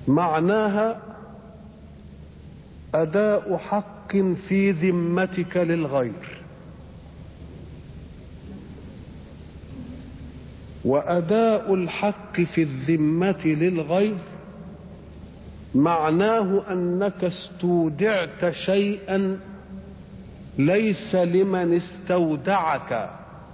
معناها أداء حق في ذمتك للغير وأداء الحق في الذمة للغير معناه أنك استودعت شيئا ليس لمن استودعك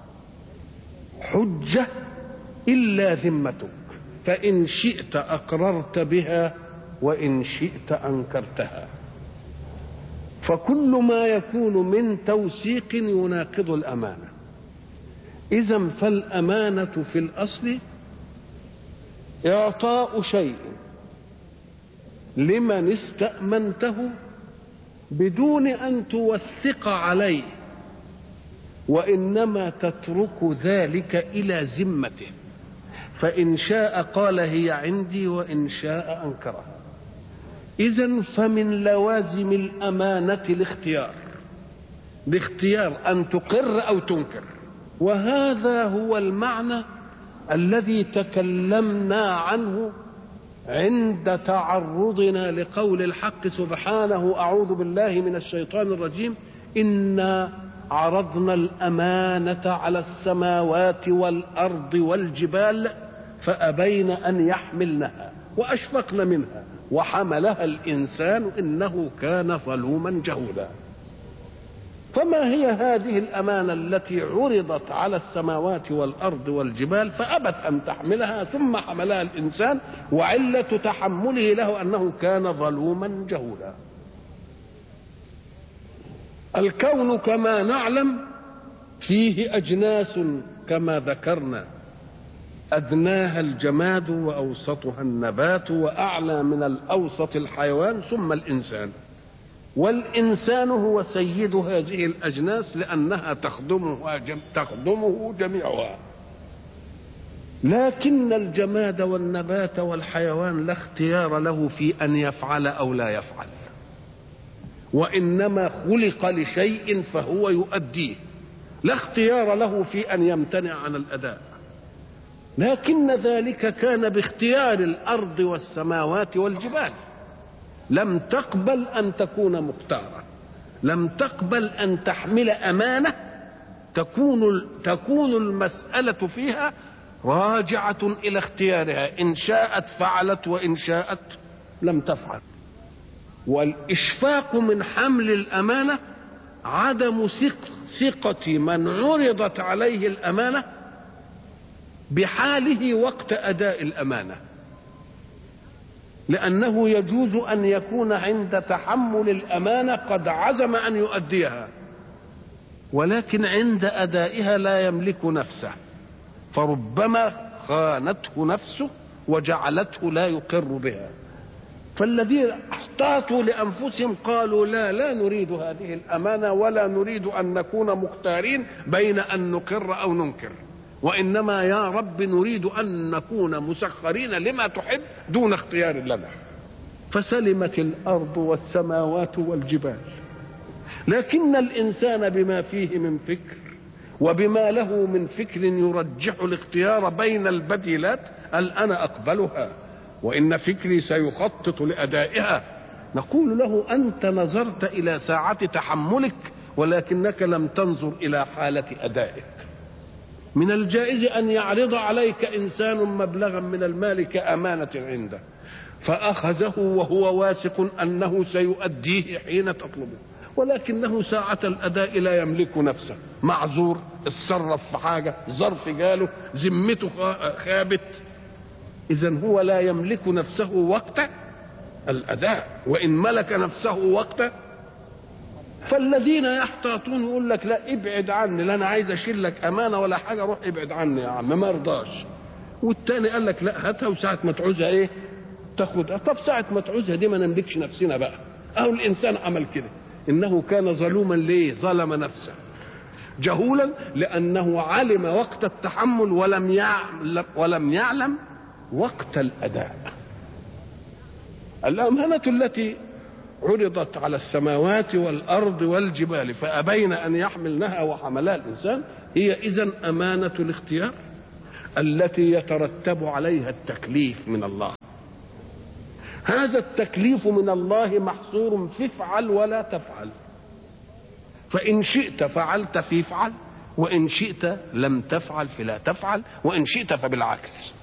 حجة إلا ذمتك فإن شئت أقررت بها وإن شئت أنكرتها فكل ما يكون من توثيق يناقض الأمانة إذا فالأمانة في الأصل إعطاء شيء لمن استأمنته بدون أن توثق عليه وإنما تترك ذلك إلى ذمته فإن شاء قال هي عندي وإن شاء أنكرها إذا فمن لوازم الأمانة الاختيار باختيار أن تقر أو تنكر وهذا هو المعنى الذي تكلمنا عنه عند تعرضنا لقول الحق سبحانه أعوذ بالله من الشيطان الرجيم إنا عرضنا الأمانة على السماوات والأرض والجبال فأبين أن يحملنها وأشفقن منها وحملها الإنسان إنه كان ظلوما جهولا فما هي هذه الأمانة التي عرضت على السماوات والأرض والجبال فأبت أن تحملها ثم حملها الإنسان وعلة تحمله له أنه كان ظلوما جهولا الكون كما نعلم فيه أجناس كما ذكرنا أدناها الجماد وأوسطها النبات وأعلى من الأوسط الحيوان ثم الإنسان والإنسان هو سيد هذه الأجناس لأنها تخدمه, جم تخدمه جميعها لكن الجماد والنبات والحيوان لا اختيار له في أن يفعل أو لا يفعل وإنما خلق لشيء فهو يؤديه لا اختيار له في أن يمتنع عن الأداء لكن ذلك كان باختيار الأرض والسماوات والجبال لم تقبل ان تكون مختاره لم تقبل ان تحمل امانه تكون تكون المساله فيها راجعه الى اختيارها ان شاءت فعلت وان شاءت لم تفعل والاشفاق من حمل الامانه عدم ثقه من عرضت عليه الامانه بحاله وقت اداء الامانه لأنه يجوز أن يكون عند تحمل الأمانة قد عزم أن يؤديها ولكن عند أدائها لا يملك نفسه فربما خانته نفسه وجعلته لا يقر بها فالذين احتاطوا لأنفسهم قالوا لا لا نريد هذه الأمانة ولا نريد أن نكون مختارين بين أن نقر أو ننكر وانما يا رب نريد ان نكون مسخرين لما تحب دون اختيار لنا فسلمت الارض والسماوات والجبال لكن الانسان بما فيه من فكر وبما له من فكر يرجح الاختيار بين البديلات قال انا اقبلها وان فكري سيخطط لادائها نقول له انت نظرت الى ساعه تحملك ولكنك لم تنظر الى حاله ادائك من الجائز أن يعرض عليك إنسان مبلغا من المال كأمانة عنده فأخذه وهو واثق أنه سيؤديه حين تطلبه ولكنه ساعة الأداء لا يملك نفسه معذور اتصرف في حاجة ظرف جاله ذمته خابت إذا هو لا يملك نفسه وقت الأداء وإن ملك نفسه وقت فالذين يحتاطون يقول لك لا ابعد عني لا انا عايز اشيل لك امانه ولا حاجه روح ابعد عني يا عم ما رضاش والتاني قال لك لا هاتها وساعه ما تعوزها ايه تاخدها طب ساعه ما تعوزها دي ما نملكش نفسنا بقى اهو الانسان عمل كده انه كان ظلوما ليه ظلم نفسه جهولا لانه علم وقت التحمل ولم يعلم ولم يعلم وقت الاداء الامانه التي عرضت على السماوات والارض والجبال فابين ان يحملنها وحملها الانسان هي اذا امانه الاختيار التي يترتب عليها التكليف من الله هذا التكليف من الله محصور في افعل ولا تفعل فإن شئت فعلت في افعل وإن شئت لم تفعل فلا تفعل وإن شئت فبالعكس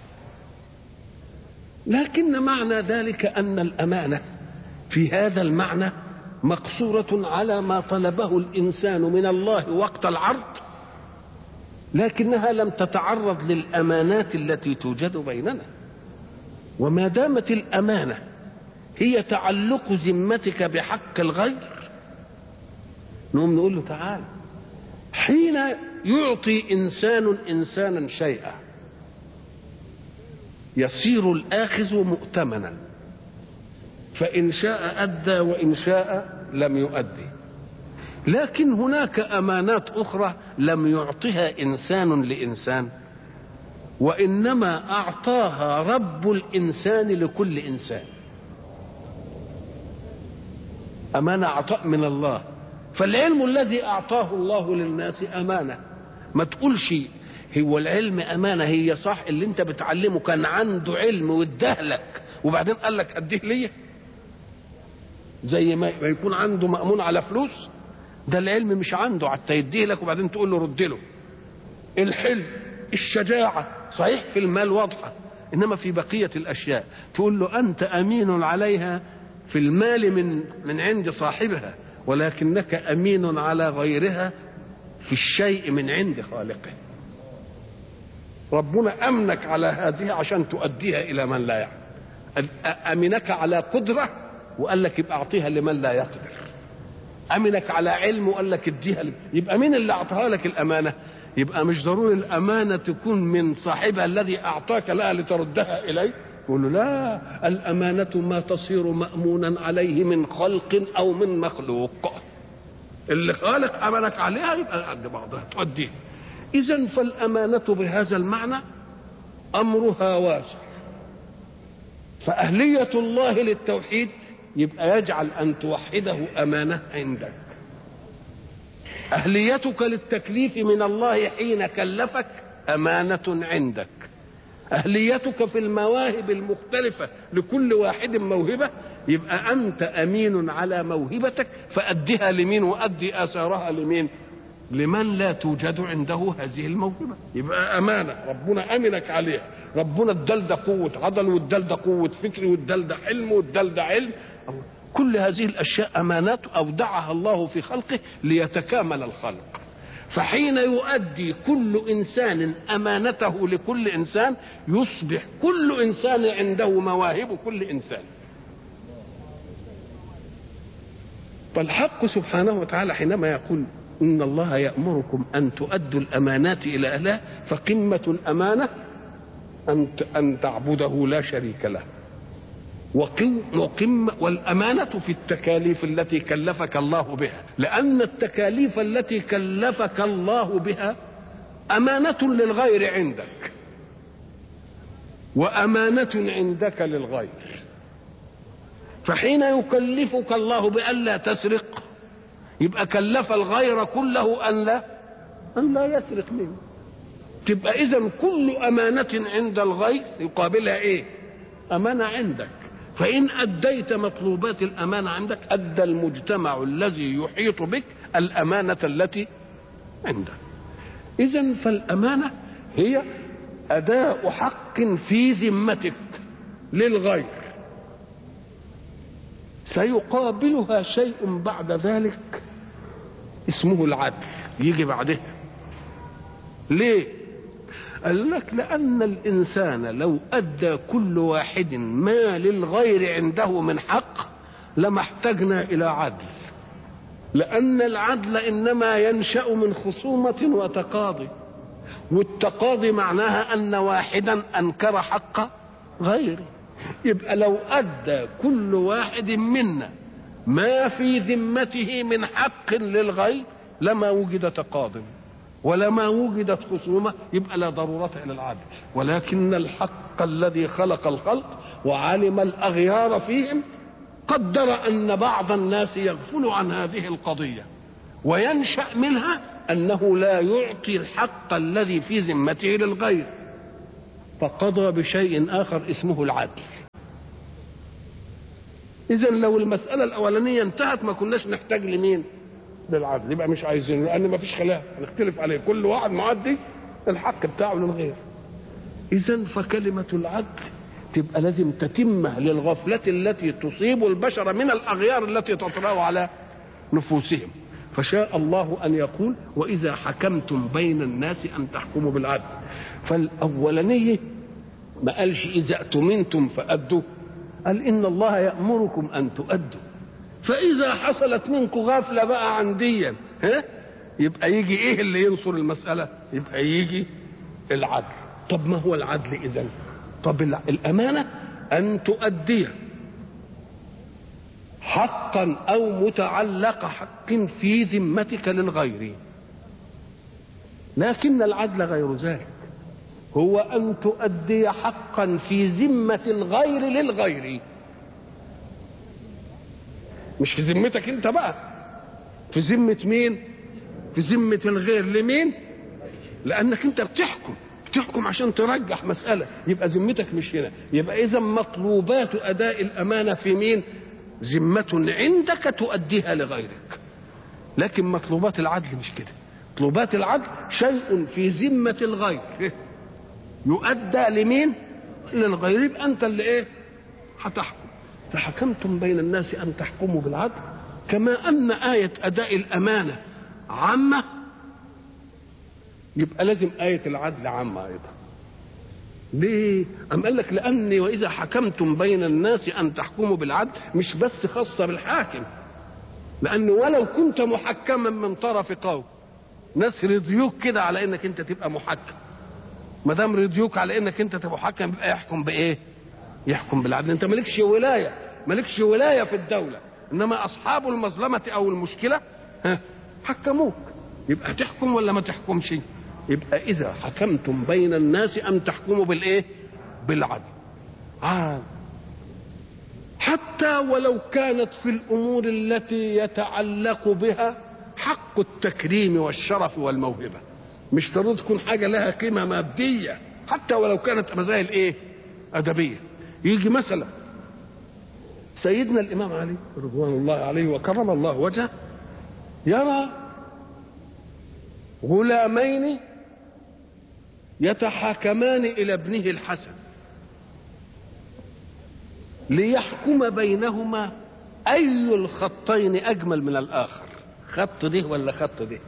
لكن معنى ذلك أن الأمانة في هذا المعنى مقصورة على ما طلبه الإنسان من الله وقت العرض لكنها لم تتعرض للأمانات التي توجد بيننا وما دامت الأمانة هي تعلق ذمتك بحق الغير نقوم نقول له تعال حين يعطي إنسان إنسانا شيئا يصير الآخذ مؤتمنا فإن شاء أدى وإن شاء لم يؤدي لكن هناك أمانات أخرى لم يعطها إنسان لإنسان وإنما أعطاها رب الإنسان لكل إنسان أمانة عطاء من الله فالعلم الذي أعطاه الله للناس أمانة ما تقولش هو العلم أمانة هي صح اللي أنت بتعلمه كان عنده علم وادهلك وبعدين قال لك أديه ليه زي ما يكون عنده مأمون على فلوس ده العلم مش عنده حتى يديه لك وبعدين تقول له رد له الحلم الشجاعة صحيح في المال واضحة إنما في بقية الأشياء تقول له أنت أمين عليها في المال من من عند صاحبها ولكنك أمين على غيرها في الشيء من عند خالقه ربنا أمنك على هذه عشان تؤديها إلى من لا يعلم أمنك على قدرة وقال لك يبقى أعطيها لمن لا يقدر أمنك على علم وقال لك اديها لي. يبقى مين اللي أعطاها لك الأمانة يبقى مش ضروري الأمانة تكون من صاحبها الذي أعطاك لها لتردها إليه يقول له لا الأمانة ما تصير مأمونا عليه من خلق أو من مخلوق اللي خالق أمنك عليها يبقى قد بعضها تؤديه إذا فالأمانة بهذا المعنى أمرها واسع فأهلية الله للتوحيد يبقى يجعل أن توحده أمانة عندك أهليتك للتكليف من الله حين كلفك أمانة عندك أهليتك في المواهب المختلفة لكل واحد موهبة يبقى أنت أمين على موهبتك فأدها لمين وأدي آثارها لمين لمن لا توجد عنده هذه الموهبة يبقى أمانة ربنا أمنك عليها ربنا ادال ده قوة عضل وادال ده قوة فكر وادال ده حلم وادال ده علم كل هذه الأشياء أمانات أودعها الله في خلقه ليتكامل الخلق فحين يؤدي كل إنسان أمانته لكل إنسان يصبح كل إنسان عنده مواهب كل إنسان فالحق سبحانه وتعالى حينما يقول إن الله يأمركم أن تؤدوا الأمانات إلى أهلها فقمة الأمانة أن أن تعبده لا شريك له وقم والأمانة في التكاليف التي كلفك الله بها لأن التكاليف التي كلفك الله بها أمانة للغير عندك وأمانة عندك للغير فحين يكلفك الله بألا تسرق يبقى كلف الغير كله أن لا أن لا يسرق منه تبقى إذا كل أمانة عند الغير يقابلها إيه؟ أمانة عندك فإن أديت مطلوبات الأمانة عندك أدى المجتمع الذي يحيط بك الأمانة التي عندك إذا فالأمانة هي أداء حق في ذمتك للغير سيقابلها شيء بعد ذلك اسمه العدل يجي بعدها ليه قال لك لأن الإنسان لو أدى كل واحد ما للغير عنده من حق لما احتجنا إلى عدل لأن العدل إنما ينشأ من خصومة وتقاضي والتقاضي معناها أن واحدا أنكر حق غيره يبقى لو أدى كل واحد منا ما في ذمته من حق للغير لما وجد تقاضي ولما وجدت خصومة يبقى لا ضرورة إلى العدل ولكن الحق الذي خلق الخلق وعلم الأغيار فيهم قدر أن بعض الناس يغفل عن هذه القضية وينشأ منها أنه لا يعطي الحق الذي في ذمته للغير فقضى بشيء آخر اسمه العدل اذا لو المساله الاولانيه انتهت ما كناش نحتاج لمين للعدل يبقى مش عايزين لان ما فيش خلاف هنختلف عليه كل واحد معدي الحق بتاعه للغير اذا فكلمه العدل تبقى لازم تتمه للغفله التي تصيب البشر من الاغيار التي تطرا على نفوسهم فشاء الله ان يقول واذا حكمتم بين الناس ان تحكموا بالعدل فالاولانيه ما قالش اذا اؤتمنتم فادوا قال ان الله يامركم ان تؤدوا فاذا حصلت منكم غفله بقى عن ديا ها يبقى يجي ايه اللي ينصر المساله يبقى يجي العدل طب ما هو العدل اذا طب الامانه ان تؤدي حقا او متعلق حق في ذمتك للغير لكن العدل غير ذلك هو ان تؤدي حقا في ذمه الغير للغير مش في ذمتك انت بقى في ذمه مين في ذمه الغير لمين لانك انت بتحكم بتحكم عشان ترجح مساله يبقى ذمتك مش هنا يبقى اذا مطلوبات اداء الامانه في مين ذمه عندك تؤديها لغيرك لكن مطلوبات العدل مش كده مطلوبات العدل شيء في ذمه الغير يؤدى لمين للغير يبقى انت اللي ايه هتحكم فحكمتم بين الناس ان تحكموا بالعدل كما ان ايه اداء الامانه عامه يبقى لازم آية العدل عامة أيضا ليه؟ أم قال لك لأني وإذا حكمتم بين الناس أن تحكموا بالعدل مش بس خاصة بالحاكم لأنه ولو كنت محكما من طرف قوم ناس رضيوك كده على إنك أنت تبقى محكم ما دام رضيوك على إنك أنت تبقى محكم يبقى يحكم بإيه؟ يحكم بالعدل أنت مالكش ولاية مالكش ولاية في الدولة إنما أصحاب المظلمة أو المشكلة ها حكموك يبقى تحكم ولا ما تحكمش؟ يبقى إذا حكمتم بين الناس أن تحكموا بالإيه؟ بالعدل. عاد حتى ولو كانت في الأمور التي يتعلق بها حق التكريم والشرف والموهبة. مش ضروري تكون حاجة لها قيمة مادية حتى ولو كانت مسائل إيه؟ أدبية. يجي مثلا سيدنا الإمام علي رضوان الله عليه وكرم الله وجهه يرى غلامين يتحاكمان الى ابنه الحسن ليحكم بينهما اي الخطين اجمل من الاخر خط ده ولا خط ده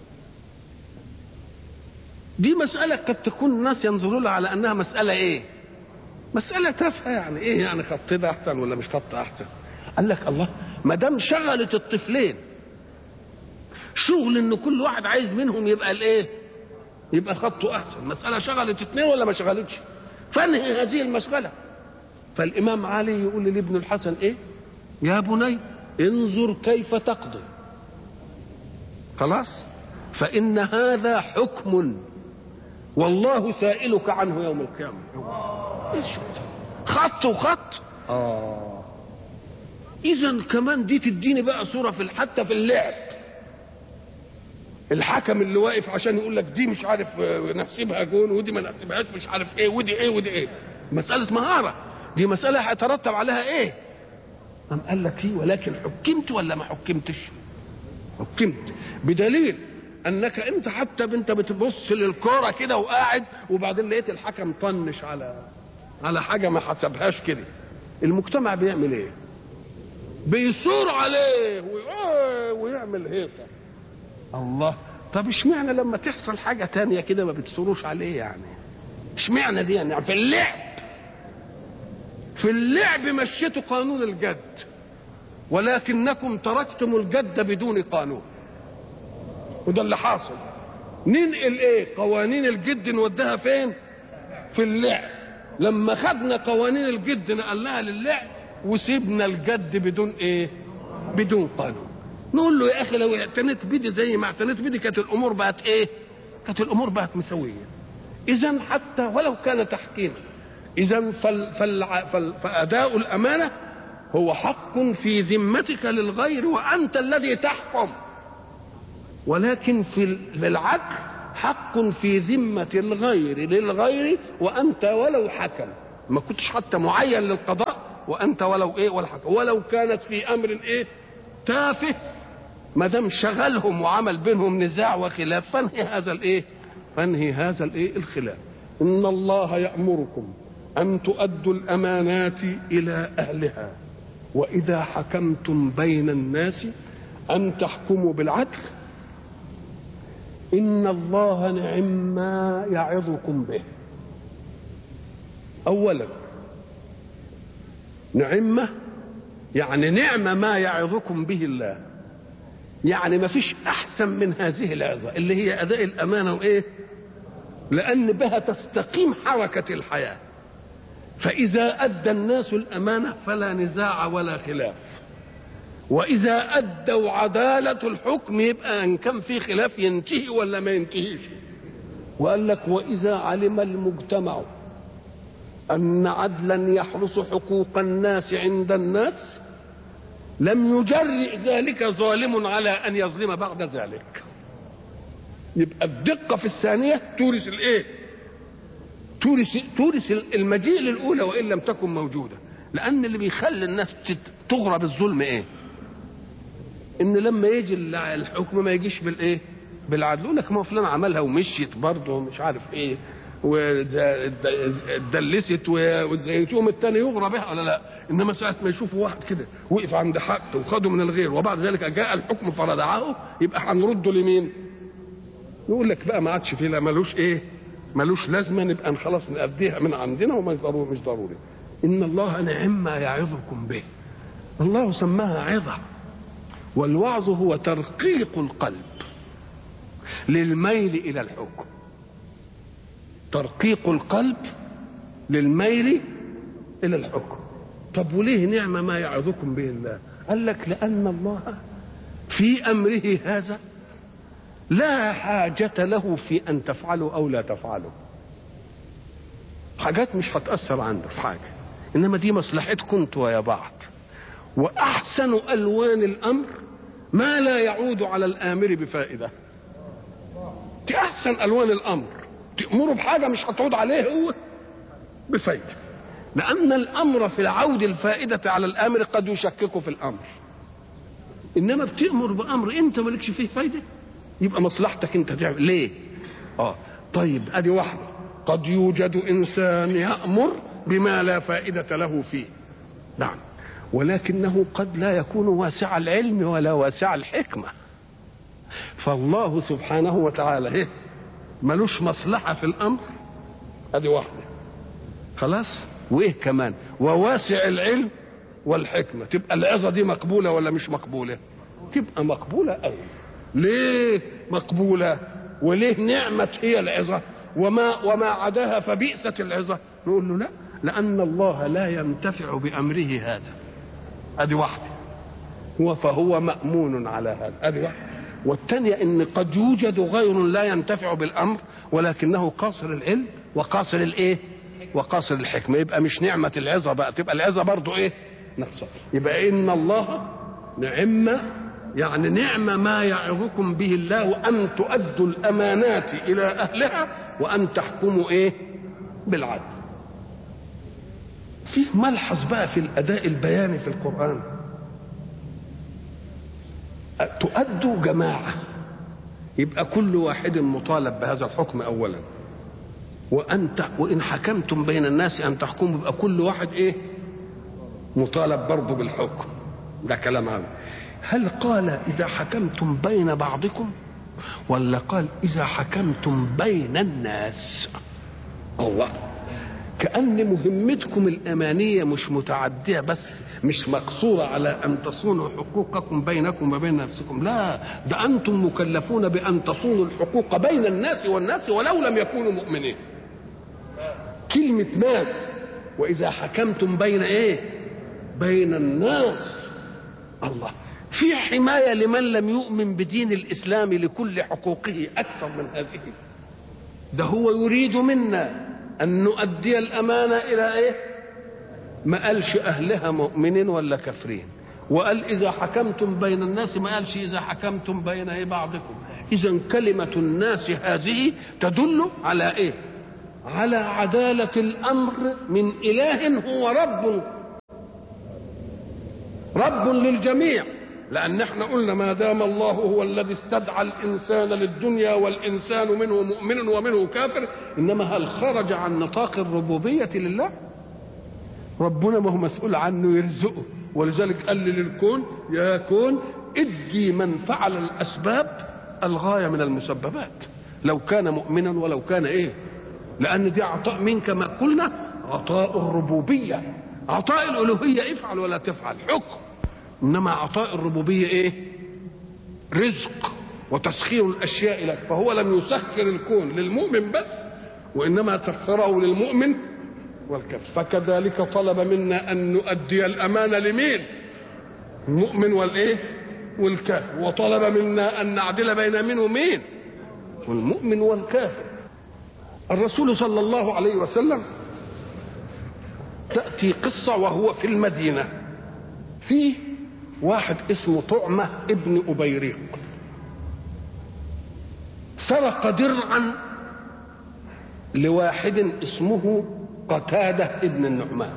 دي مسألة قد تكون الناس ينظروا لها على أنها مسألة إيه؟ مسألة تافهة يعني إيه يعني خط ده أحسن ولا مش خط أحسن؟ قال لك الله ما دام شغلت الطفلين شغل إن كل واحد عايز منهم يبقى الإيه؟ يبقى خطه احسن مساله شغلت اثنين ولا ما شغلتش فانهي هذه المشغله فالامام علي يقول لابن الحسن ايه يا بني انظر كيف تقضي خلاص فان هذا حكم والله سائلك عنه يوم القيامه خط وخط اه اذا كمان دي تديني بقى صوره في حتى في اللعب الحكم اللي واقف عشان يقول لك دي مش عارف نحسبها جون ودي ما نحسبهاش مش عارف ايه ودي ايه ودي ايه مسألة مهارة دي مسألة هيترتب عليها ايه أم قال لك ايه ولكن حكمت ولا ما حكمتش حكمت بدليل انك انت حتى انت بتبص للكوره كده وقاعد وبعدين لقيت الحكم طنش على على حاجه ما حسبهاش كده المجتمع بيعمل ايه بيثور عليه ويعمل هيصه الله طب اشمعنى لما تحصل حاجة تانية كده ما بتسروش عليه يعني اشمعنى دي يعني في اللعب في اللعب مشيتوا قانون الجد ولكنكم تركتم الجد بدون قانون وده اللي حاصل ننقل ايه قوانين الجد نوديها فين في اللعب لما خدنا قوانين الجد نقلناها للعب وسيبنا الجد بدون ايه بدون قانون نقول له يا اخي لو اعتنيت بدي زي ما اعتنيت بدي كانت الامور بقت ايه كانت الامور بقت مسويه اذا حتى ولو كان تحكيما اذا فال فال فال فاداء الامانه هو حق في ذمتك للغير وانت الذي تحكم ولكن في العدل حق في ذمة الغير للغير وأنت ولو حكم ما كنتش حتى معين للقضاء وانت ولو ايه ولا حاجه ولو كانت في امر ايه تافه ما دام شغلهم وعمل بينهم نزاع وخلاف فانهي هذا الايه فانهي هذا الايه الخلاف ان الله يامركم ان تؤدوا الامانات الى اهلها واذا حكمتم بين الناس ان تحكموا بالعدل ان الله نعم ما يعظكم به اولا نعمه يعني نعم ما يعظكم به الله يعني ما فيش احسن من هذه العظه اللي هي اداء الامانه وايه لان بها تستقيم حركه الحياه فاذا ادى الناس الامانه فلا نزاع ولا خلاف واذا ادوا عداله الحكم يبقى ان كان في خلاف ينتهي ولا ما ينتهيش وقال لك واذا علم المجتمع ان عدلا يحرس حقوق الناس عند الناس لم يجرئ ذلك ظالم على ان يظلم بعد ذلك يبقى الدقه في الثانيه تورث الايه تورث تورث المجيء للاولى وان لم تكن موجوده لان اللي بيخلي الناس تغرى بالظلم ايه ان لما يجي الحكم ما يجيش بالايه بالعدل يقول لك ما فلان عملها ومشيت برضه ومش عارف ايه ودلست وتقوم الثاني يغرى بها ولا لا انما ساعه ما يشوفوا واحد كده وقف عند حق وخده من الغير وبعد ذلك جاء الحكم فردعه يبقى هنرده لمين؟ يقول لك بقى ما عادش فيه لا ملوش ايه؟ ملوش لازمه نبقى خلاص نأديها من عندنا ومش ضروري مش ضروري. ان الله نعم ما يعظكم به. الله سماها عظه والوعظ هو ترقيق القلب للميل الى الحكم. ترقيق القلب للميل الى الحكم. طب وليه نعمة ما يعظكم به الله قال لك لأن الله في أمره هذا لا حاجة له في أن تفعلوا أو لا تفعلوا حاجات مش هتأثر عنده في حاجة إنما دي مصلحتكم انتوا يا بعض وأحسن ألوان الأمر ما لا يعود على الآمر بفائدة دي أحسن ألوان الأمر تأمره بحاجة مش هتعود عليه هو بفائدة لأن الأمر في العود الفائدة على الآمر قد يشكك في الأمر إنما بتأمر بأمر أنت مالكش فيه فايدة يبقى مصلحتك أنت تعمل ليه؟ آه طيب أدي واحدة قد يوجد إنسان يأمر بما لا فائدة له فيه نعم ولكنه قد لا يكون واسع العلم ولا واسع الحكمة فالله سبحانه وتعالى إيه؟ ملوش مصلحة في الأمر أدي واحدة خلاص وايه كمان وواسع العلم والحكمة تبقى العظة دي مقبولة ولا مش مقبولة تبقى مقبولة أوي ليه مقبولة وليه نعمة هي العظة وما وما عداها فبئست العظة نقول له لا لأن الله لا ينتفع بأمره هذا أدي واحدة هو فهو مأمون على هذا أدي واحدة والثانية إن قد يوجد غير لا ينتفع بالأمر ولكنه قاصر العلم وقاصر الإيه؟ وقاصر الحكمة يبقى مش نعمة العظة بقى تبقى العظة برضو ايه نقصة يبقى إن الله نعم يعني نعم ما يعظكم به الله أن تؤدوا الأمانات إلى أهلها وأن تحكموا إيه بالعدل فيه ملحظ بقى في الأداء البياني في القرآن تؤدوا جماعة يبقى كل واحد مطالب بهذا الحكم أولا وأنت وإن حكمتم بين الناس أن تحكموا يبقى كل واحد إيه مطالب برضه بالحكم ده كلام عام هل قال إذا حكمتم بين بعضكم ولا قال إذا حكمتم بين الناس الله كأن مهمتكم الأمانية مش متعدية بس مش مقصورة على أن تصونوا حقوقكم بينكم وبين نفسكم لا ده أنتم مكلفون بأن تصونوا الحقوق بين الناس والناس ولو لم يكونوا مؤمنين كلمة ناس وإذا حكمتم بين إيه بين الناس الله في حماية لمن لم يؤمن بدين الإسلام لكل حقوقه أكثر من هذه ده هو يريد منا أن نؤدي الأمانة إلى إيه ما قالش أهلها مؤمنين ولا كافرين وقال إذا حكمتم بين الناس ما قالش إذا حكمتم بين إيه بعضكم إذا كلمة الناس هذه تدل على إيه على عدالة الأمر من إله هو رب رب للجميع لأن احنا قلنا ما دام الله هو الذي استدعى الإنسان للدنيا والإنسان منه مؤمن ومنه كافر إنما هل خرج عن نطاق الربوبية لله ربنا ما هو مسؤول عنه يرزقه ولذلك قال للكون يا كون ادي من فعل الأسباب الغاية من المسببات لو كان مؤمنا ولو كان ايه لأن دي عطاء من كما قلنا عطاء الربوبية عطاء الألوهية افعل ولا تفعل حكم انما عطاء الربوبيه ايه رزق وتسخير الاشياء لك فهو لم يسخر الكون للمؤمن بس وانما سخره للمؤمن والكافر فكذلك طلب منا ان نؤدي الامانه لمين المؤمن والايه والكافر وطلب منا ان نعدل بين من ومين والمؤمن والكافر الرسول صلى الله عليه وسلم تاتي قصه وهو في المدينه فيه واحد اسمه طعمة ابن أبيريق سرق درعا لواحد اسمه قتادة ابن النعمان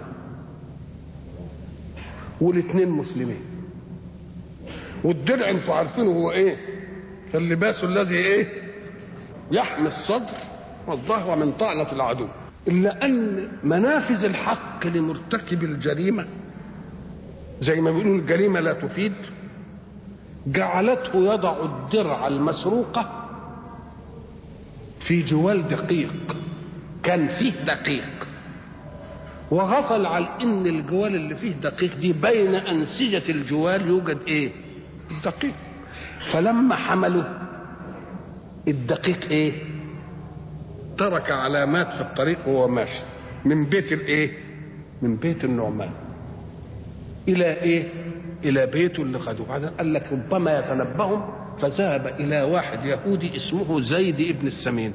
والاثنين مسلمين والدرع انتوا عارفينه هو ايه فاللباس الذي ايه يحمي الصدر والظهر من طعنة العدو إلا أن منافذ الحق لمرتكب الجريمة زي ما بيقولوا الجريمة لا تفيد جعلته يضع الدرع المسروقة في جوال دقيق كان فيه دقيق وغفل عن ان الجوال اللي فيه دقيق دي بين انسجة الجوال يوجد ايه دقيق فلما حملوا الدقيق ايه ترك علامات في الطريق وهو ماشي من بيت الايه من بيت النعمان الى ايه الى بيته اللي خدوه بعدين قال لك ربما يتنبهم فذهب الى واحد يهودي اسمه زيد ابن السمين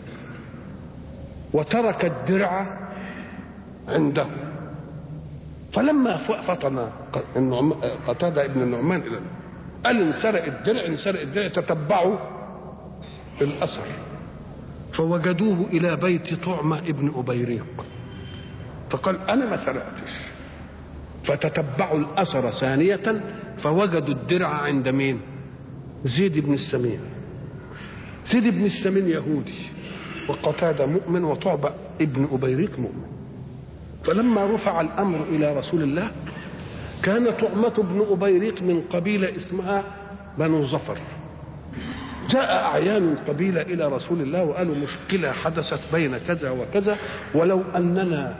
وترك الدرع عنده فلما فطن قتادة ابن النعمان إلى قال انسرق الدرع انسرق الدرع تتبعوا الأثر فوجدوه إلى بيت طعمة ابن أبيريق فقال أنا ما سرقتش فتتبعوا الأثر ثانية فوجدوا الدرع عند مين زيد بن السمين زيد بن السمين يهودي وقتادة مؤمن وطعبة ابن أبيريق مؤمن فلما رفع الأمر إلى رسول الله كان طعمة بن أبيريق من قبيلة اسمها بنو ظفر جاء أعيان القبيلة إلى رسول الله وقالوا مشكلة حدثت بين كذا وكذا ولو أننا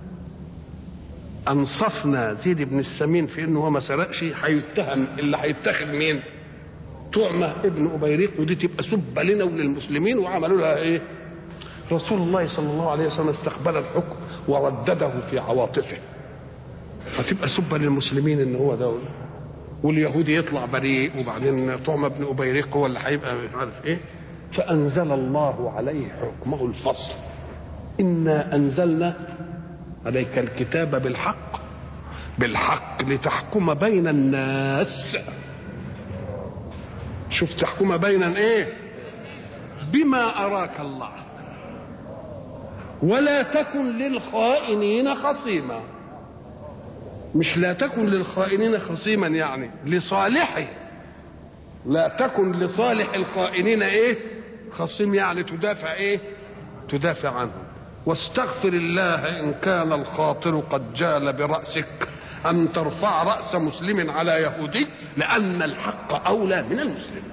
أنصفنا زيد بن السمين في أنه هو ما سرقش هيتهم اللي هيتخذ مين؟ طعمة ابن أبيريق ودي تبقى سبة لنا وللمسلمين وعملوا لها إيه؟ رسول الله صلى الله عليه وسلم استقبل الحكم وردده في عواطفه فتبقى سبة للمسلمين ان هو ده واليهودي يطلع بريء وبعدين طعم ابن ابيريق هو اللي هيبقى مش عارف ايه فانزل الله عليه حكمه الفصل انا انزلنا عليك الكتاب بالحق بالحق لتحكم بين الناس شوف تحكم بين ايه بما اراك الله ولا تكن للخائنين خصيما مش لا تكن للخائنين خصيما يعني لصالحه لا تكن لصالح الخائنين ايه خصيم يعني تدافع ايه تدافع عنهم واستغفر الله ان كان الخاطر قد جال براسك ان ترفع راس مسلم على يهودي لان الحق اولى من المسلم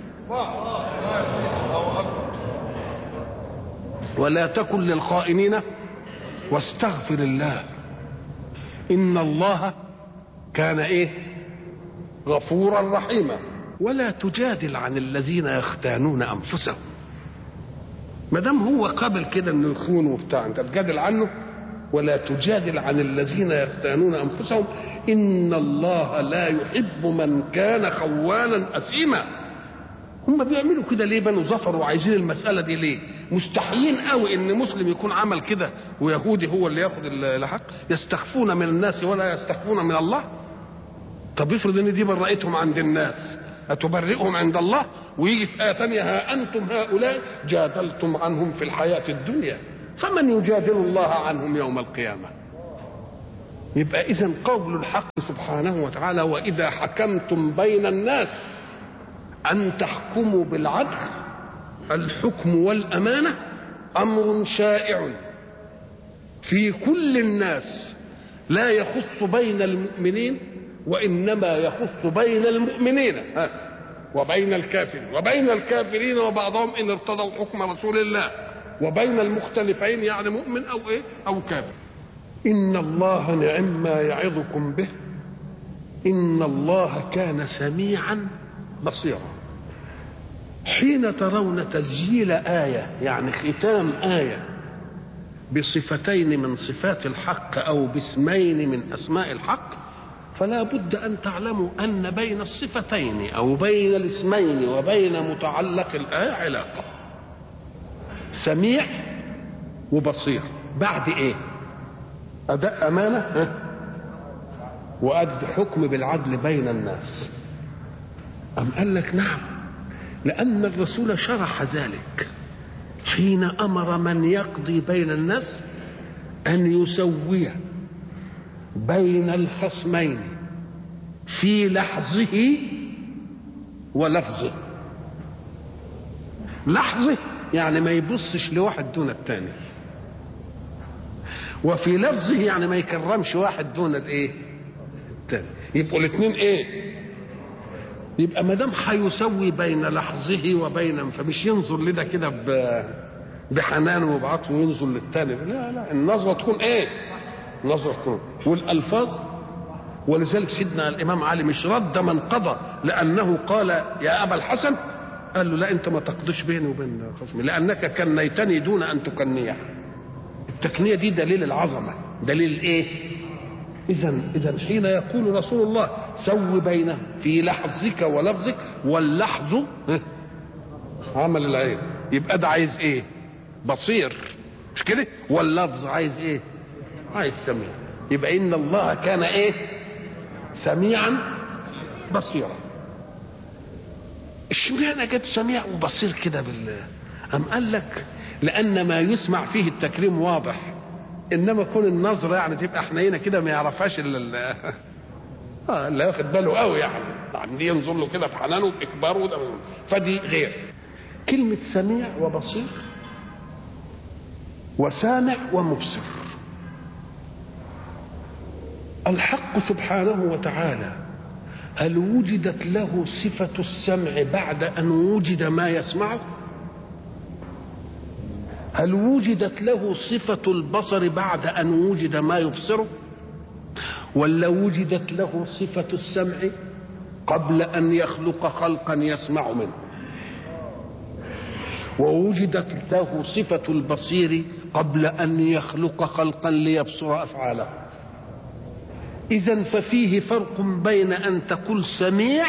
ولا تكن للخائنين واستغفر الله ان الله كان ايه غفورا رحيما ولا تجادل عن الذين يختانون انفسهم ما دام هو قابل كده انه يخون وبتاع انت تجادل عنه ولا تجادل عن الذين يختانون انفسهم ان الله لا يحب من كان خوانا اثيما هم بيعملوا كده ليه بنو ظفر وعايزين المساله دي ليه مستحيين قوي ان مسلم يكون عمل كده ويهودي هو اللي ياخد الحق يستخفون من الناس ولا يستخفون من الله طب افرض ان دي برأتهم عند الناس أتبرئهم عند الله ويجي في آية ثانية ها أنتم هؤلاء جادلتم عنهم في الحياة الدنيا فمن يجادل الله عنهم يوم القيامة يبقى إذا قول الحق سبحانه وتعالى وإذا حكمتم بين الناس أن تحكموا بالعدل الحكم والأمانة أمر شائع في كل الناس لا يخص بين المؤمنين وإنما يخص بين المؤمنين ها وبين الكافرين وبين الكافرين وبعضهم إن ارتضوا حكم رسول الله وبين المختلفين يعني مؤمن أو إيه أو كافر إن الله نعم ما يعظكم به إن الله كان سميعا بصيرا حين ترون تسجيل آية يعني ختام آية بصفتين من صفات الحق أو باسمين من أسماء الحق فلا بد أن تعلموا أن بين الصفتين أو بين الاسمين وبين متعلق الآية علاقة سميع وبصير بعد إيه أداء أمانة ها؟ وأد حكم بالعدل بين الناس أم قال لك نعم لأن الرسول شرح ذلك حين أمر من يقضي بين الناس أن يسوي بين الخصمين في لحظه ولفظه لحظه يعني ما يبصش لواحد دون الثاني وفي لفظه يعني ما يكرمش واحد دون الايه الثاني يبقوا الاثنين ايه يبقى ما دام هيسوي بين لحظه وبين فمش ينظر لده كده بحنان وبعطف وينظر للثاني لا لا النظره تكون ايه نظره تكون والالفاظ ولذلك سيدنا الامام علي مش رد من قضى لانه قال يا ابا الحسن قال له لا انت ما تقضيش بيني وبين خصمي لانك كنيتني دون ان تكنيه التكنيه دي دليل العظمه دليل ايه اذا اذا حين يقول رسول الله سو بينه في لحظك ولفظك واللحظ عمل العين يبقى ده عايز ايه بصير مش كده واللفظ عايز ايه عايز سميع يبقى ان الله كان ايه سميعا بصيرا اشمعنى جت سميع وبصير كده بال أم قال لك لأن ما يسمع فيه التكريم واضح إنما كون النظرة يعني تبقى حنينة كده ما يعرفهاش إلا اه لا واخد باله قوي يعني يعني ينظر له كده في حنانه وإكباره وده فدي غير كلمة سميع وبصير وسامع ومبصر الحق سبحانه وتعالى هل وجدت له صفة السمع بعد أن وجد ما يسمعه هل وجدت له صفة البصر بعد أن وجد ما يبصره ولا وجدت له صفة السمع قبل أن يخلق خلقا يسمع منه ووجدت له صفة البصير قبل أن يخلق خلقا ليبصر أفعاله إذا ففيه فرق بين أن تقول سميع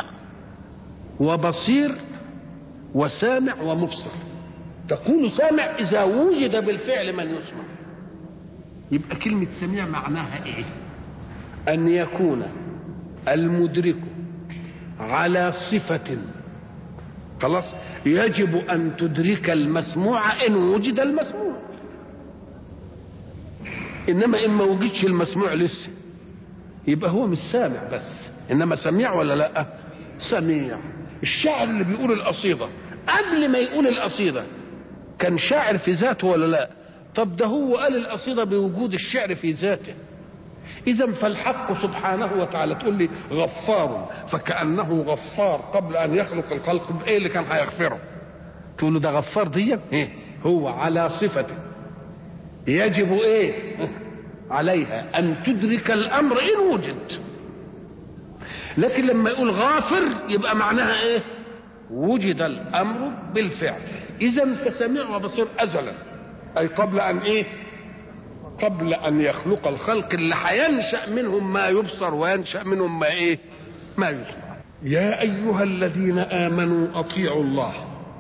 وبصير وسامع ومبصر تقول سامع إذا وجد بالفعل من يسمع يبقى كلمة سميع معناها إيه أن يكون المدرك على صفة خلاص يجب أن تدرك المسموع إن وجد المسموع إنما إن ما وجدش المسموع لسه يبقى هو مش سامع بس انما سميع ولا لا سميع الشاعر اللي بيقول القصيده قبل ما يقول القصيده كان شاعر في ذاته ولا لا طب ده هو قال القصيده بوجود الشعر في ذاته اذا فالحق سبحانه وتعالى تقول لي غفار فكانه غفار قبل ان يخلق الخلق ايه اللي كان هيغفره تقول له ده غفار دي إيه؟ هو على صفته يجب ايه عليها ان تدرك الامر ان وجد لكن لما يقول غافر يبقى معناها ايه وجد الامر بالفعل اذا فسميع وبصير ازلا اي قبل ان ايه قبل ان يخلق الخلق اللي هينشا منهم ما يبصر وينشا منهم ما ايه ما يسمع يا ايها الذين امنوا اطيعوا الله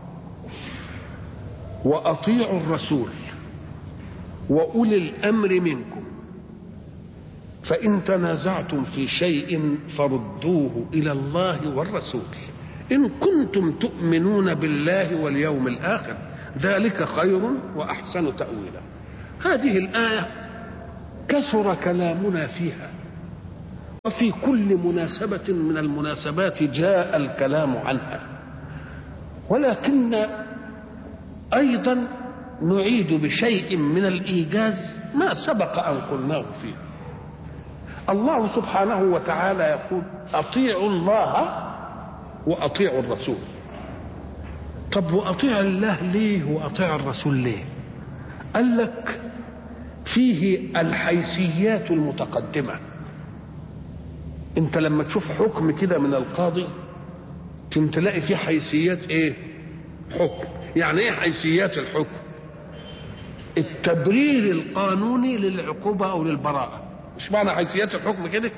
واطيعوا الرسول واولي الامر منكم فإن تنازعتم في شيء فردوه إلى الله والرسول إن كنتم تؤمنون بالله واليوم الآخر ذلك خير وأحسن تأويلا هذه الآية كثر كلامنا فيها وفي كل مناسبة من المناسبات جاء الكلام عنها ولكن أيضا نعيد بشيء من الإيجاز ما سبق أن قلناه فيه الله سبحانه وتعالى يقول أطيعوا الله وأطيعوا الرسول طب وأطيع الله ليه وأطيع الرسول ليه قال لك فيه الحيثيات المتقدمة انت لما تشوف حكم كده من القاضي تلاقي فيه حيثيات ايه حكم يعني ايه حيثيات الحكم التبرير القانوني للعقوبة او للبراءة مش معنى حيثيات الحكم كده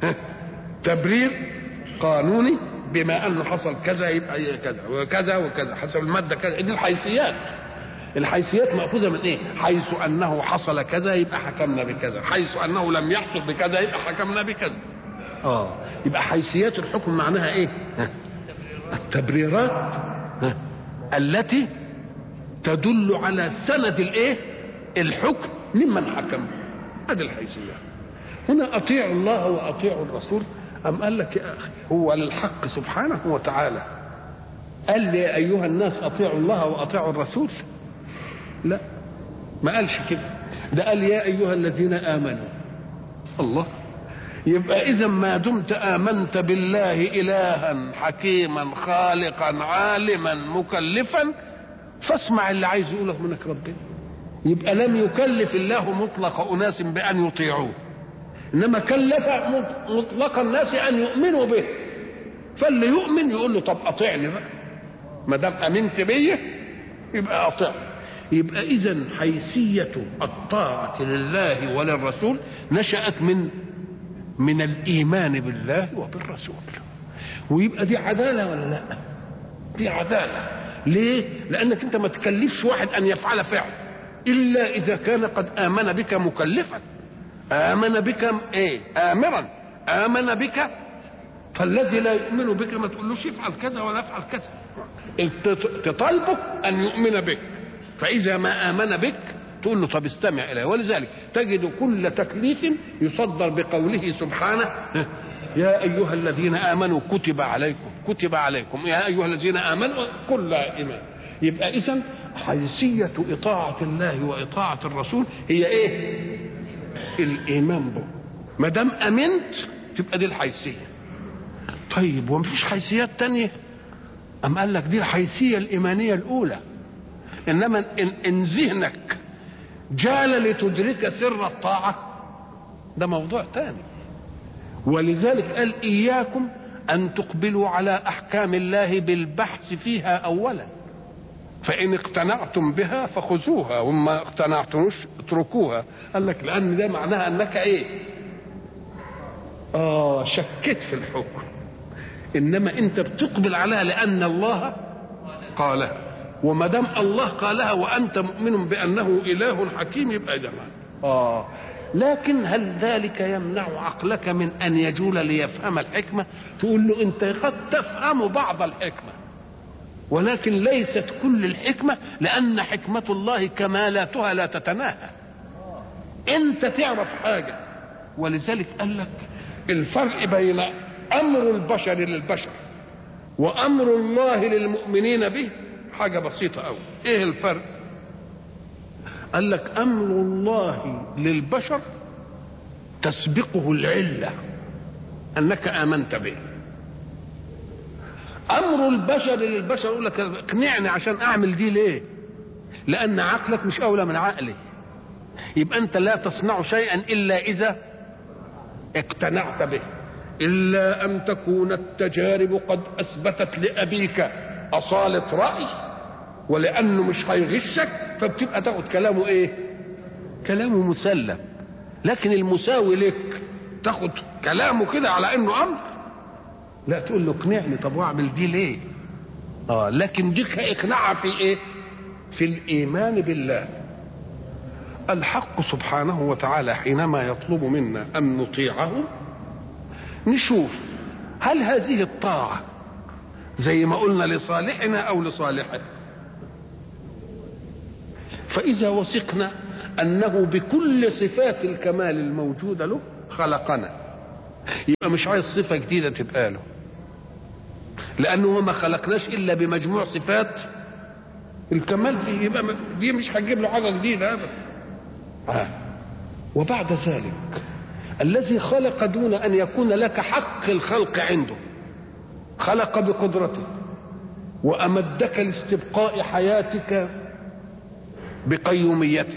تبرير قانوني بما انه حصل كذا يبقى كذا وكذا وكذا حسب الماده كذا دي الحيثيات الحيثيات ماخوذه من ايه حيث انه حصل كذا يبقى حكمنا بكذا حيث انه لم يحصل بكذا يبقى حكمنا بكذا اه يبقى حيثيات الحكم معناها ايه التبريرات التي تدل على سند الايه الحكم ممن حكم هذه الحيثيات هنا اطيعوا الله واطيعوا الرسول أم قال لك يا أخي هو للحق سبحانه وتعالى قال لي يا أيها الناس أطيعوا الله وأطيعوا الرسول لا ما قالش كده ده قال يا أيها الذين آمنوا الله يبقى إذا ما دمت آمنت بالله إلها حكيما خالقا عالما مكلفا فاسمع اللي عايز يقوله منك ربنا يبقى لم يكلف الله مطلق أناس بأن يطيعوه انما كلف مطلق الناس ان يؤمنوا به فاللي يؤمن يقول له طب اطيعني بقى ما دام امنت بيا يبقى اطيعني يبقى اذا حيثيه الطاعه لله وللرسول نشات من من الايمان بالله وبالرسول ويبقى دي عداله ولا لا دي عداله ليه لانك انت ما تكلفش واحد ان يفعل فعل الا اذا كان قد امن بك مكلفا آمن بك إيه؟ آمرا آمن بك فالذي لا يؤمن بك ما تقولوش افعل كذا ولا افعل كذا تطالبه أن يؤمن بك فإذا ما آمن بك تقول له طب استمع إليه ولذلك تجد كل تكليف يصدر بقوله سبحانه يا أيها الذين آمنوا كتب عليكم كتب عليكم يا أيها الذين آمنوا كل إيمان يبقى إذا حيثية إطاعة الله وإطاعة الرسول هي إيه؟ الايمان به ما دام امنت تبقى دي الحيثيه طيب ومفيش حيثيات تانية أم قال لك دي الحيثية الإيمانية الأولى إنما إن, إن ذهنك جال لتدرك سر الطاعة ده موضوع تاني ولذلك قال إياكم أن تقبلوا على أحكام الله بالبحث فيها أولا فإن اقتنعتم بها فخذوها وما اقتنعتموش اتركوها قال لك لأن ده معناها أنك إيه آه شكيت في الحكم إنما أنت بتقبل عليها لأن الله قالها وما دام الله قالها وأنت مؤمن بأنه إله حكيم يبقى ده آه لكن هل ذلك يمنع عقلك من أن يجول ليفهم الحكمة تقول له أنت قد تفهم بعض الحكمة ولكن ليست كل الحكمة لأن حكمة الله كمالاتها لا تتناهى أنت تعرف حاجة ولذلك قال لك الفرق بين أمر البشر للبشر وأمر الله للمؤمنين به حاجة بسيطة أوي إيه الفرق قال لك أمر الله للبشر تسبقه العلة أنك آمنت به امر البشر للبشر يقول لك اقنعني عشان اعمل دي ليه لان عقلك مش اولى من عقلي يبقى انت لا تصنع شيئا الا اذا اقتنعت به الا ان تكون التجارب قد اثبتت لابيك اصاله راي ولانه مش هيغشك فبتبقى تاخد كلامه ايه كلامه مسلم لكن المساوي لك تاخد كلامه كده على انه امر لا تقول له اقنعني طب واعمل دي ليه اه لكن دي اقناعها في ايه في الايمان بالله الحق سبحانه وتعالى حينما يطلب منا ان نطيعه نشوف هل هذه الطاعه زي ما قلنا لصالحنا او لصالحه فاذا وثقنا انه بكل صفات الكمال الموجوده له خلقنا يبقى مش عايز صفه جديده تبقى له لانه ما خلقناش الا بمجموع صفات الكمال فيه يبقى دي مش هتجيب له حاجه جديده ابدا آه. وبعد ذلك الذي خلق دون ان يكون لك حق الخلق عنده خلق بقدرته وامدك لاستبقاء حياتك بقيوميته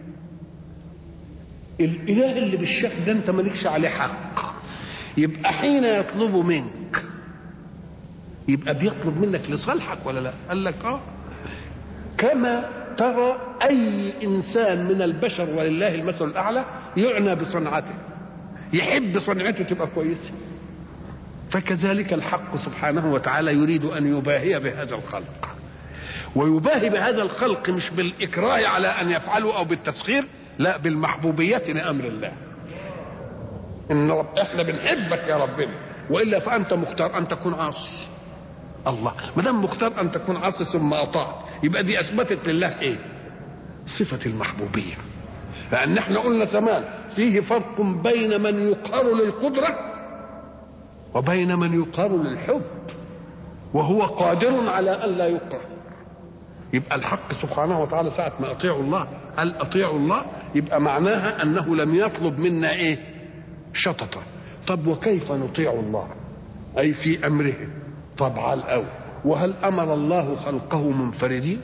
الاله اللي بالشكل ده انت مالكش عليه حق يبقى حين يطلب منك يبقى بيطلب منك لصالحك ولا لا قال لك اه كما ترى اي انسان من البشر ولله المثل الاعلى يعنى بصنعته يحب صنعته تبقى كويسه فكذلك الحق سبحانه وتعالى يريد ان يباهي بهذا الخلق ويباهي بهذا الخلق مش بالاكراه على ان يفعلوا او بالتسخير لا بالمحبوبيه لامر الله ان رب احنا بنحبك يا ربنا والا فانت مختار ان تكون عاصي الله ما دام مختار ان تكون عاصي ثم اطاعت يبقى دي اثبتت لله ايه صفه المحبوبيه لان احنا قلنا زمان فيه فرق بين من يقهر للقدره وبين من يقهر للحب وهو قادر على ان لا يقهر يبقى الحق سبحانه وتعالى ساعة ما أطيعوا الله هل أطيعوا الله يبقى معناها أنه لم يطلب منا إيه شططة طب وكيف نطيع الله أي في أمره طبعا الأول وهل أمر الله خلقه منفردين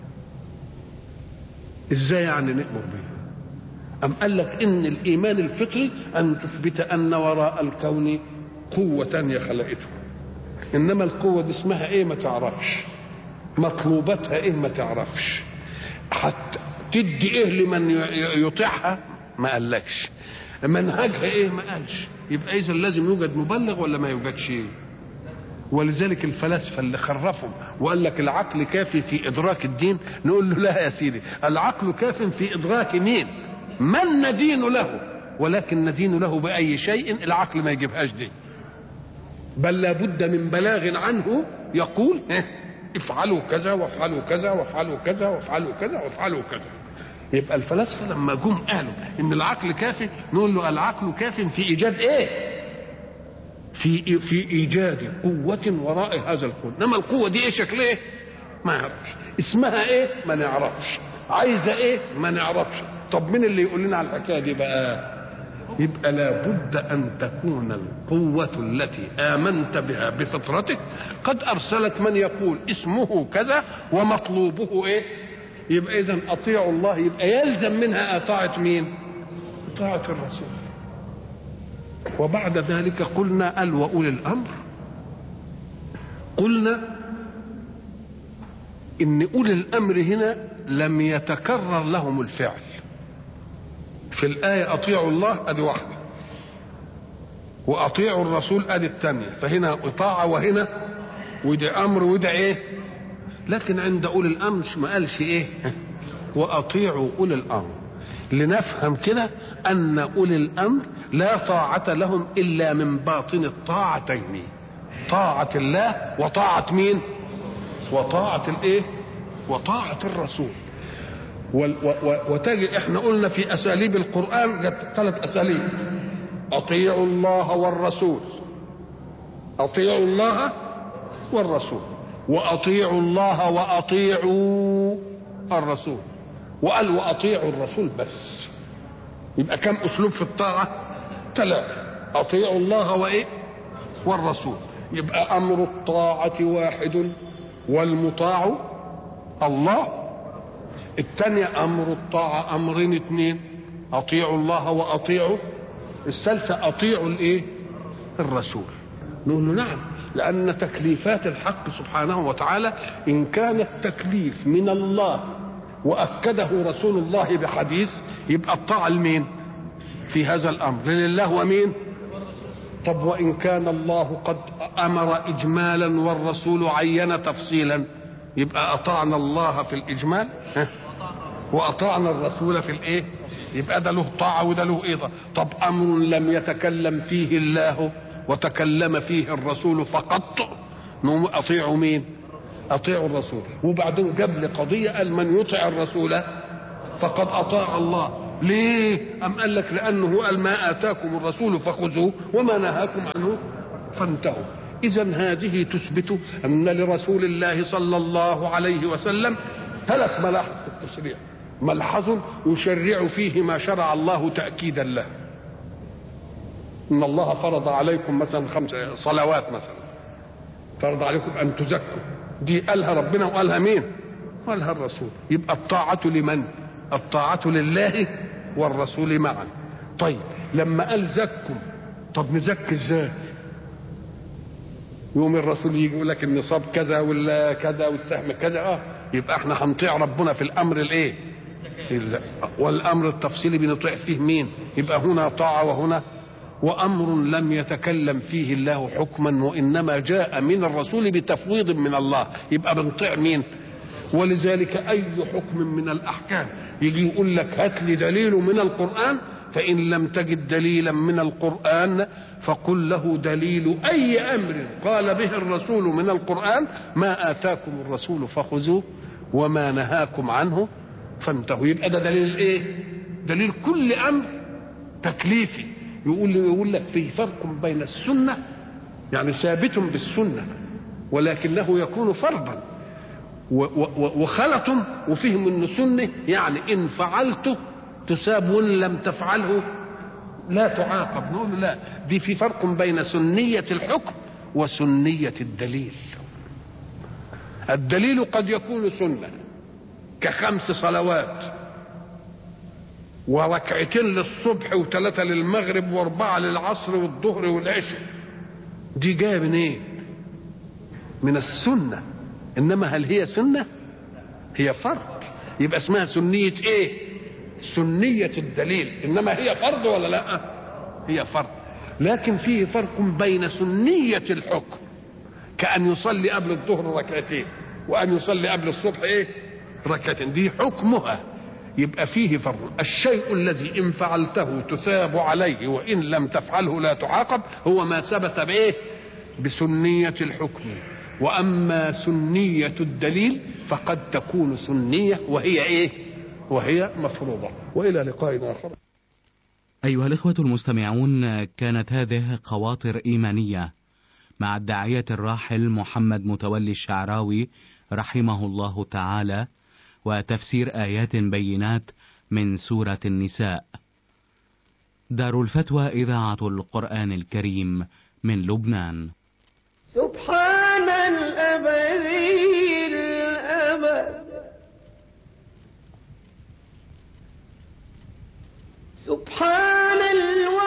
إزاي يعني نأمر به أم قال لك إن الإيمان الفطري أن تثبت أن وراء الكون قوة تانية خلقته إنما القوة دي اسمها إيه ما تعرفش مطلوباتها إيه ما تعرفش حتى تدي إيه لمن يطيعها ما قالكش منهجها إيه ما قالش يبقى إذا لازم يوجد مبلغ ولا ما يوجدش إيه ولذلك الفلاسفه اللي خرفهم وقال لك العقل كافي في ادراك الدين نقول له لا يا سيدي العقل كاف في ادراك مين من ندين له ولكن ندين له باي شيء العقل ما يجيبهاش دي بل لابد من بلاغ عنه يقول افعلوا كذا وافعلوا كذا وافعلوا كذا وافعلوا كذا وافعلوا كذا يبقى الفلاسفه لما جم قالوا ان العقل كافي نقول له العقل كاف في ايجاد ايه في في ايجاد قوه وراء هذا الكون انما القوه دي ايه شكلها ايه ما نعرفش اسمها ايه ما نعرفش عايزه ايه ما نعرفش طب مين اللي يقول لنا على الحكايه دي بقى يبقى لابد ان تكون القوه التي امنت بها بفطرتك قد ارسلت من يقول اسمه كذا ومطلوبه ايه يبقى اذا اطيعوا الله يبقى يلزم منها اطاعه مين اطاعه الرسول وبعد ذلك قلنا قال واولي الامر قلنا ان اولي الامر هنا لم يتكرر لهم الفعل في الايه اطيعوا الله ادي واحده واطيعوا الرسول ادي الثانيه فهنا اطاعه وهنا ودي امر وده ايه لكن عند اولي الامر ما قالش ايه واطيعوا اولي الامر لنفهم كده ان اولي الامر لا طاعة لهم إلا من باطن الطاعتين طاعة الله وطاعة مين وطاعة الايه وطاعة الرسول وتجي احنا قلنا في اساليب القرآن ثلاث اساليب اطيعوا الله والرسول اطيعوا الله والرسول واطيعوا الله واطيعوا الرسول وقال واطيعوا الرسول بس يبقى كم اسلوب في الطاعه ثلاثة أطيعوا الله وإيه والرسول يبقى أمر الطاعة واحد والمطاع الله الثانية أمر الطاعة أمرين اثنين أطيعوا الله وأطيعوا الثالثة أطيعوا الإيه الرسول نقول له نعم لأن تكليفات الحق سبحانه وتعالى إن كان التكليف من الله وأكده رسول الله بحديث يبقى الطاعة لمين؟ في هذا الامر لله ومين طب وان كان الله قد امر اجمالا والرسول عين تفصيلا يبقى اطعنا الله في الاجمال واطعنا الرسول في الايه يبقى ده له طاعه وده له ايه طب امر لم يتكلم فيه الله وتكلم فيه الرسول فقط نقوم اطيعوا مين اطيعوا الرسول وبعدين جاب لي قضيه قال من يطع الرسول فقد اطاع الله ليه ام قال لك لانه قال ما اتاكم الرسول فخذوه وما نهاكم عنه فانتهوا اذا هذه تثبت ان لرسول الله صلى الله عليه وسلم ثلاث ملاحظ في التشريع ملحظ يشرع فيه ما شرع الله تاكيدا له ان الله فرض عليكم مثلا خمس صلوات مثلا فرض عليكم ان تزكوا دي قالها ربنا وقالها مين قالها الرسول يبقى الطاعة لمن الطاعة لله والرسول معا طيب لما قال زكوا طب نزكي ازاي يوم الرسول يجي يقول لك النصاب كذا ولا كذا والسهم كذا اه يبقى احنا هنطيع ربنا في الامر الايه والامر التفصيلي بنطيع فيه مين يبقى هنا طاعه وهنا وامر لم يتكلم فيه الله حكما وانما جاء من الرسول بتفويض من الله يبقى بنطيع مين ولذلك اي حكم من الاحكام يجي يقول لك هات لي دليل من القران فان لم تجد دليلا من القران فقل له دليل اي امر قال به الرسول من القران ما اتاكم الرسول فخذوه وما نهاكم عنه فانتهوا يبقى ده دليل ايه دليل كل امر تكليفي يقول يقول لك في فرق بين السنه يعني ثابت بالسنه ولكنه يكون فرضا وخلط وفهم انه سنه يعني ان فعلته تساب وان لم تفعله لا تعاقب نقول لا دي في فرق بين سنيه الحكم وسنيه الدليل الدليل قد يكون سنه كخمس صلوات وركعتين للصبح وثلاثة للمغرب واربعة للعصر والظهر والعشاء دي جاية من ايه من السنة انما هل هي سنة هي فرض يبقى اسمها سنية ايه سنية الدليل انما هي فرض ولا لا هي فرض لكن فيه فرق بين سنية الحكم كأن يصلي قبل الظهر ركعتين وأن يصلي قبل الصبح ايه ركعتين دي حكمها يبقى فيه فرق الشيء الذي ان فعلته تثاب عليه وان لم تفعله لا تعاقب هو ما ثبت بايه بسنيه الحكم واما سنيه الدليل فقد تكون سنيه وهي ايه وهي مفروضه والى لقاء اخر ايها الاخوه المستمعون كانت هذه خواطر ايمانيه مع الداعيه الراحل محمد متولي الشعراوي رحمه الله تعالى وتفسير آيات بينات من سورة النساء. دار الفتوى إذاعة القرآن الكريم من لبنان. سبحان الأبدي الأبد سبحان